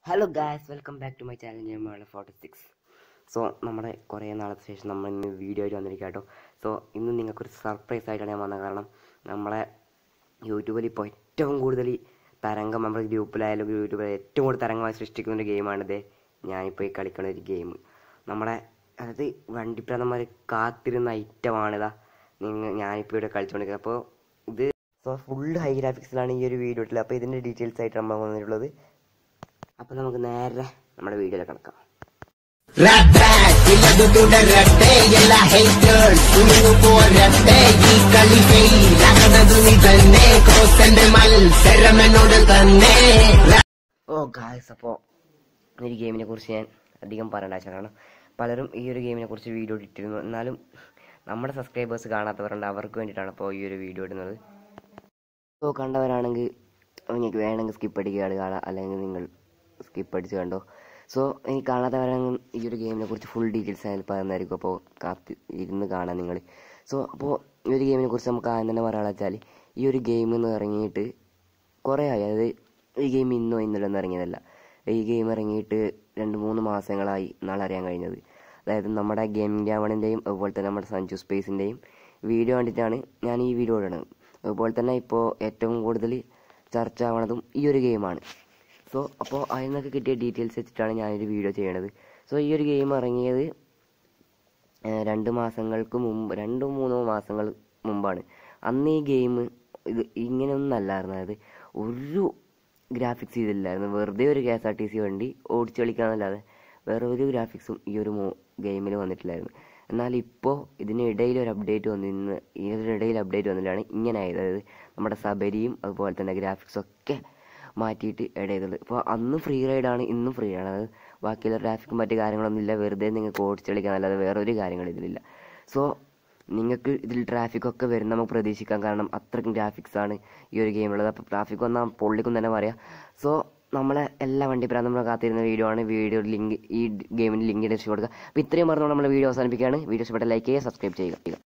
hello guys welcome back to my channel ഞാൻ forty six so നമ്മുടെ കുറേ നാളത്തെ ശേഷം നമ്മൾ ഇന്ന് വീഡിയോ ആയിട്ട് വന്നിരിക്കുക കേട്ടോ സോ ഇന്ന് നിങ്ങൾക്കൊരു സർപ്രൈസ് ആയിട്ടാണ് ഞാൻ വന്നത് കാരണം നമ്മളെ യൂട്യൂബിൽ ഇപ്പോൾ ഏറ്റവും കൂടുതൽ തരംഗം നമ്മുടെ ഗ്രൂപ്പിലായാലും യൂട്യൂബിൽ ഏറ്റവും കൂടുതൽ തരംഗമായി സൃഷ്ടിക്കുന്ന ഒരു ഗെയിമാണിത് ഞാനിപ്പോൾ ഈ കളിക്കുന്ന ഒരു ഗെയിം നമ്മുടെ അതായത് വണ്ടിപ്രാന്തന്മാർ കാത്തിരുന്ന ഐറ്റമാണിതാ നിങ്ങൾ ഞാനിപ്പോൾ ഇവിടെ കളിച്ചുകൊണ്ടിരിക്കുന്നത് അപ്പോൾ ഇത് സോ ഫുൾ ഹൈ ഗ്രാഫിക്സിലാണ് ഈ ഒരു വീഡിയോ ഇട്ടുള്ളത് അപ്പോൾ ഇതിൻ്റെ ഡീറ്റെയിൽസ് ആയിട്ട് നമ്മൾ വന്നിട്ടുള്ളത് അപ്പം നമുക്ക് നേരെ നമ്മുടെ വീഡിയോയിൽ കിടക്കാം ഇല്ലതു തുടരട്ടെ എല്ലാ ഹേറ്റേഴ്സ് തുണിഞ്ഞു പോരട്ടെ ഈ കളി ഫെയിലാകണത് നീ തന്നെ ക്രോസന്റെ മത്സരം എന്നോട് തന്നെ ഓ ഗായ്സ് അപ്പോൾ ഈ ഗെയിമിനെ കുറിച്ച് ഞാൻ അധികം പറയേണ്ട ആവശ്യം കാരണം പലരും ഈ ഒരു ഗെയിമിനെ കുറിച്ച് വീഡിയോ ഇട്ടിരുന്നു എന്നാലും നമ്മുടെ സബ്സ്ക്രൈബേഴ്സ് കാണാത്തവരുണ്ട് അവർക്ക് വേണ്ടിയിട്ടാണ് അപ്പോൾ ഈ ഒരു വീഡിയോ ഇടുന്നത് സോ കണ്ടവരാണെങ്കിൽ നിങ്ങൾക്ക് വേണമെങ്കിൽ സ്കിപ്പ് അടിക്കുകയാണ് കാണാം അല്ലെങ്കിൽ നിങ്ങൾ സ്കിപ്പ് അടിച്ച് കണ്ടോ സോ എനിക്ക് കാണാത്തവരാണെങ്കിൽ ഈ ഒരു ഗെയിമിനെ കുറിച്ച് ഫുൾ ഡീറ്റെയിൽസ് അതിൽ പറയുന്നതായിരിക്കും അപ്പോൾ കാത്തി ഇരുന്ന് കാണാം നിങ്ങൾ സോ അപ്പോൾ ഈ ഒരു ഗെയിമിനെ കുറിച്ച് നമുക്ക് ആദ്യം തന്നെ പറയാനുള്ള വെച്ചാൽ ഈ ഒരു ഗെയിം എന്ന് ഇറങ്ങിയിട്ട് കുറേ ആയി അതായത് ഈ ഗെയിം ഇന്നോ ഇന്നലെ ഒന്നും ഇറങ്ങിയതല്ല ഈ ഗെയിം ഇറങ്ങിയിട്ട് രണ്ട് മൂന്ന് മാസങ്ങളായി എന്നാണ് അറിയാൻ കഴിഞ്ഞത് അതായത് നമ്മുടെ ഗെയിമിംഗ് രാവണിൻ്റെയും അതുപോലെ തന്നെ നമ്മുടെ സഞ്ജു സ്പേസിൻ്റെയും വീഡിയോ കണ്ടിട്ടാണ് ഞാൻ ഈ വീഡിയോ ഇടുന്നത് അതുപോലെ തന്നെ ഇപ്പോൾ ഏറ്റവും കൂടുതൽ ചർച്ച ആവണതും ഈ ഒരു ഗെയിമാണ് സോ അപ്പോൾ അതിൽ നിന്നൊക്കെ കിട്ടിയ ഡീറ്റെയിൽസ് വെച്ചിട്ടാണ് ഞാനൊരു വീഡിയോ ചെയ്യണത് സോ ഈ ഒരു ഗെയിം ഇറങ്ങിയത് ഏഹ് രണ്ട് മാസങ്ങൾക്ക് മുമ്പ് രണ്ടോ മൂന്നോ മാസങ്ങൾ മുമ്പാണ് അന്ന് ഈ ഗെയിം ഇത് ഇങ്ങനെയൊന്നും അല്ലായിരുന്നു അതായത് ഒരു ഗ്രാഫിക്സ് ഇതില്ലായിരുന്നു വെറുതെ ഒരു K S R T C വണ്ടി ഓടിച്ചു കളിക്കാന്നല്ലാതെ വേറെ ഒരു ഗ്രാഫിക്സും ഈ ഒരു ഗെയിമിൽ വന്നിട്ടില്ലായിരുന്നു എന്നാൽ ഇപ്പോൾ ഇതിനിടയിൽ ഒരു അപ്ഡേറ്റ് വന്നിരുന്ന ഇതിനിടയിൽ അപ്ഡേറ്റ് വന്നിട്ടാണ് ഇങ്ങനെ ആയത് അതായത് നമ്മുടെ സബരിയും അതുപോലെ തന്നെ ഗ്രാഫിക്സ് ഒക്കെ മാറ്റിയിട്ട് ഇടയത് ഇപ്പോൾ അന്ന് ഫ്രീ റൈഡാണ് ഇന്നും ഫ്രീ ആണ് അതായത് ബാക്കിയുള്ള ട്രാഫിക്കും മറ്റു കാര്യങ്ങളൊന്നും ഇല്ല വെറുതെ നിങ്ങൾക്ക് ഓടിച്ച് കളിക്കാൻ അല്ലാതെ വേറെ ഒരു കാര്യങ്ങൾ ഇതിലില്ല സോ നിങ്ങൾക്ക് ഇതിൽ ട്രാഫിക് ഒക്കെ വരും നമുക്ക് പ്രതീക്ഷിക്കാം കാരണം അത്രയ്ക്കും ഗ്രാഫിക്സ് ആണ് ഈ ഒരു ഗെയിമുള്ളത് അപ്പോൾ ട്രാഫിക് വന്നാൽ പൊള്ളിക്കും തന്നെ പറയാം സോ നമ്മളെ എല്ലാ വണ്ടി പ്രാന്തം നമ്മൾ കാത്തിരുന്ന വീഡിയോ ആണ് വീഡിയോ ലിങ്ക് ഈ ഗെയിമിന് ലിങ്ക് ഡിസ്ക്രിപ്ഷൻ കൊടുക്കുക അപ്പോൾ ഇത്രയും പറഞ്ഞുകൊണ്ട് നമ്മൾ വീഡിയോ അവസാനിപ്പിക്കുകയാണ് വീഡിയോ ഇഷ്ടപ്പെട്ട ലൈക്ക് ചെയ്യുക സബ്സ്ക്രൈബ് ചെയ്യുക